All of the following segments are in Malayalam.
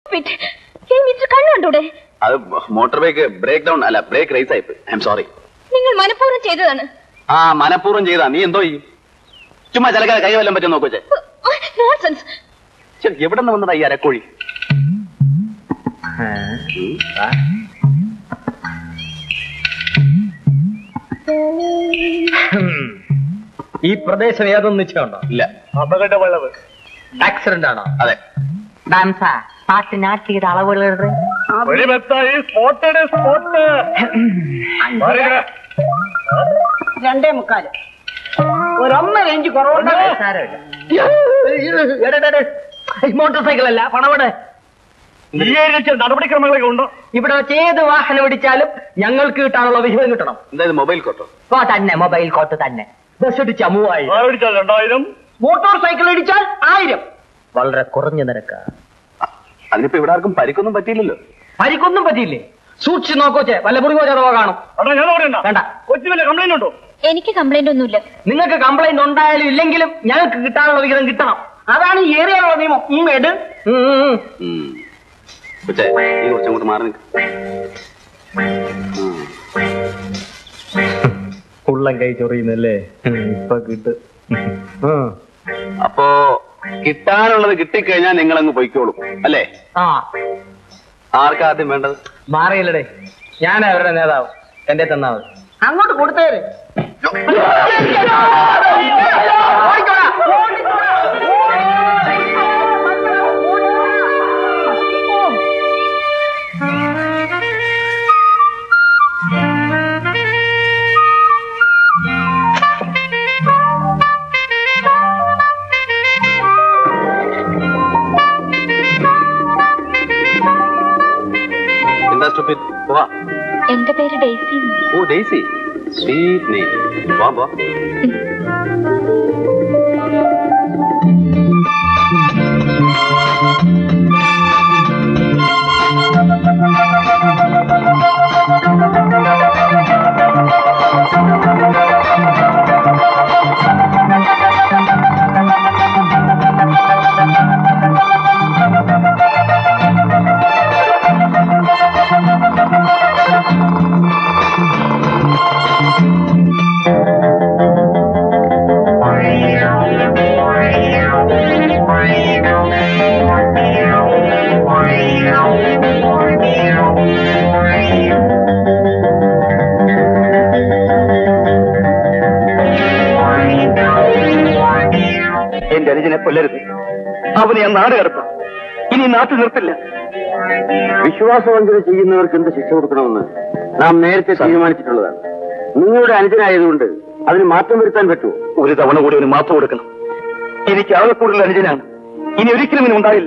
ഈ മിസ്റ്റർ കണ്ണുണ്ടൂടെ അത് മോട്ടോർ ബൈക്ക് ബ്രേക്ക് ഡൗൺ അല്ല ബ്രേക്ക് റേസ് ആയിപ്പ് ഐ എം സോറി നിങ്ങൾ മനഃപൂർവ്വം ചെയ്തതാണ് ആ മനഃപൂർവ്വം ചെയ്താ നീ എന്തോ ചെയ്യും ചുമ്മാ ചിലക്കാതെ കൈ വല്ലതും പറ്റും നോക്കോച്ചേ നോൺസെൻസ് ശരി എവിടെ നിന്ന് വന്നതാ ഈ അരക്കോഴി ഈ പ്രദേശം ഏതൊന്നും നിശ്ചയമുണ്ടോ ഇല്ല അപകട വളവ് ആക്സിഡന്റ് ആണോ അതെ ഡാൻസാ പാട്ട് നാട്ടിയുടെ അളവുകൾ സ്പോട്ടഡ് സ്പോട്ട് രണ്ടേ മുക്കാല് ഒരൊന്നര ഇഞ്ച് കുറവുണ്ട് മോട്ടോർ സൈക്കിൾ അല്ല പണവിടെ ഈ ഏരിയ നടപടിക്രമങ്ങളൊക്കെ ഉണ്ടോ ഇവിടെ വെച്ച് ഏത് വാഹനം ഇടിച്ചാലും ഞങ്ങൾക്ക് കിട്ടാനുള്ള വിഹിതം കിട്ടണം എന്തായത് മൊബൈൽ കോട്ടോ ഓ തന്നെ മൊബൈൽ കോട്ട് തന്നെ ബസ് ഇടിച്ച മൂവായിരം ആരടിച്ചാൽ രണ്ടായിരം മോട്ടോർ സൈക്കിൾ ഇടിച്ചാൽ ആയിരം വളരെ കുറഞ്ഞ നിരക്ക് അതിനിപ്പോ ഇവിടെ ആർക്കും പരിക്കൊന്നും പറ്റിയില്ലല്ലോ പരിക്കൊന്നും പറ്റിയില്ലേ സൂക്ഷിച്ച് നോക്കോച്ചേ വല്ല മുറിവോ ചതവോ കാണും അടാ ഞാൻ പറയണ്ട വേണ്ട കൊച്ചു വല്ല കംപ്ലൈന്റ് ഉണ്ടോ എനിക്ക് കംപ്ലൈന്റ് ഒന്നുമില്ല നിങ്ങൾക്ക് കംപ്ലൈന്റ് ഉണ്ടായാലും ഇല്ലെങ്കിലും ഞങ്ങൾക്ക് കിട്ടാനുള്ള വിഹിതം കിട്ടണം അതാണ് ഈ ഏരിയയിലുള്ള നിയമം ഉം, എട് ഉം, ഉം, ഉം. കൊച്ചേ നീ കുറച്ചങ്ങോട്ട് മാറി നിൽക്ക് ഉള്ളം കൈ ചൊറിയുന്നല്ലേ ഇപ്പൊ കിട്ട് അപ്പോ കിട്ടാനുള്ളത് കിട്ടിക്കഴിഞ്ഞാൽ നിങ്ങൾ അങ്ങ് പൊയ്ക്കോളും അല്ലേ ആ ആർക്കാ ആദ്യം വേണ്ടത് മാറിയില്ലടേ ഞാനാ അവരുടെ നേതാവ് എന്റെ തന്നാ മതി അങ്ങോട്ട് കൊടുത്തേര് എന്താ സ്റ്റുപ്പിഡ് പോവാ എന്റെ പേര് ഡെയ്സി ഓ ഡേസി സ്വീറ്റ് നെയ് പോവാ പോവാ എന്റെ അനുജനെ കൊല്ലരുത് അവനെ ഞാൻ നാട് കടത്താം ഇനി നാട്ടിൽ നിർത്തില്ല വിശ്വാസവഞ്ചന ചെയ്യുന്നവർക്ക് എന്ത് ശിക്ഷ കൊടുക്കണമെന്ന് നാം നേരത്തെ തീരുമാനിച്ചിട്ടുള്ളതാണ് നിങ്ങളുടെ അനുജനായതുകൊണ്ട് അതിന് മാറ്റം വരുത്താൻ പറ്റുമോ ഒരു തവണ കൂടി അവന് മാപ്പ് കൊടുക്കണം എനിക്ക് ആകെ കൂടുതൽ അനുജനാണ് ഇനി ഒരിക്കലും ഇനി ഉണ്ടായില്ല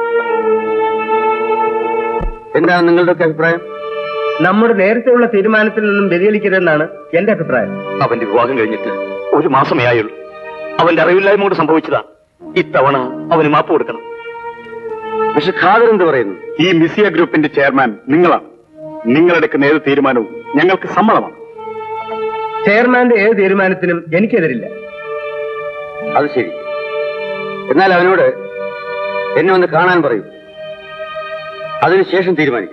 എന്താണ് നിങ്ങളുടെയൊക്കെ അഭിപ്രായം നമ്മുടെ നേരത്തെയുള്ള തീരുമാനത്തിൽ നിന്നും വ്യതിചലിക്കരുതെന്നാണ് എന്റെ അഭിപ്രായം അവന്റെ വിവാഹം കഴിഞ്ഞിട്ട് ഒരു മാസമേ ആയുള്ളൂ അവന്റെ അറിവില്ലായ്മ കൊണ്ട് സംഭവിച്ചതാ ഇത്തവണ അവന് മാപ്പ് കൊടുക്കണം പക്ഷെ ഖാദർ എന്ത് പറയുന്നു ഈ മിസിയ ഗ്രൂപ്പിന്റെ ചെയർമാൻ നിങ്ങളാണ് നിങ്ങളെടുക്കുന്ന ഏത് തീരുമാനവും ഞങ്ങൾക്ക് സമ്മതമാണ് ചെയർമാന്റെ ഏത് തീരുമാനത്തിനും എനിക്കെതിരില്ല അത് ശരി എന്നാൽ അവനോട് എന്നെ ഒന്ന് കാണാൻ പറയൂ അതിനുശേഷം തീരുമാനിക്കാം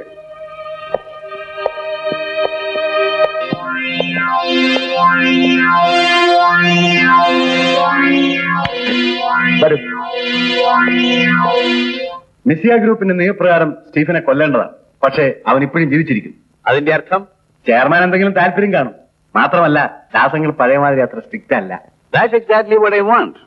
വരൂ മിസിയ ഗ്രൂപ്പിന്റെ നിയമപ്രകാരം സ്റ്റീഫനെ കൊല്ലേണ്ടതാണ് പക്ഷേ അവൻ ഇപ്പോഴും ജീവിച്ചിരിക്കുന്നു അതിന്റെ അർത്ഥം ചെയർമാൻ എന്തെങ്കിലും താല്പര്യം കാണും മാത്രമല്ല ദാസങ്ങൾ പഴയ മാതിരി അത്ര സ്ട്രിക്റ്റ് അല്ല that exactly what I want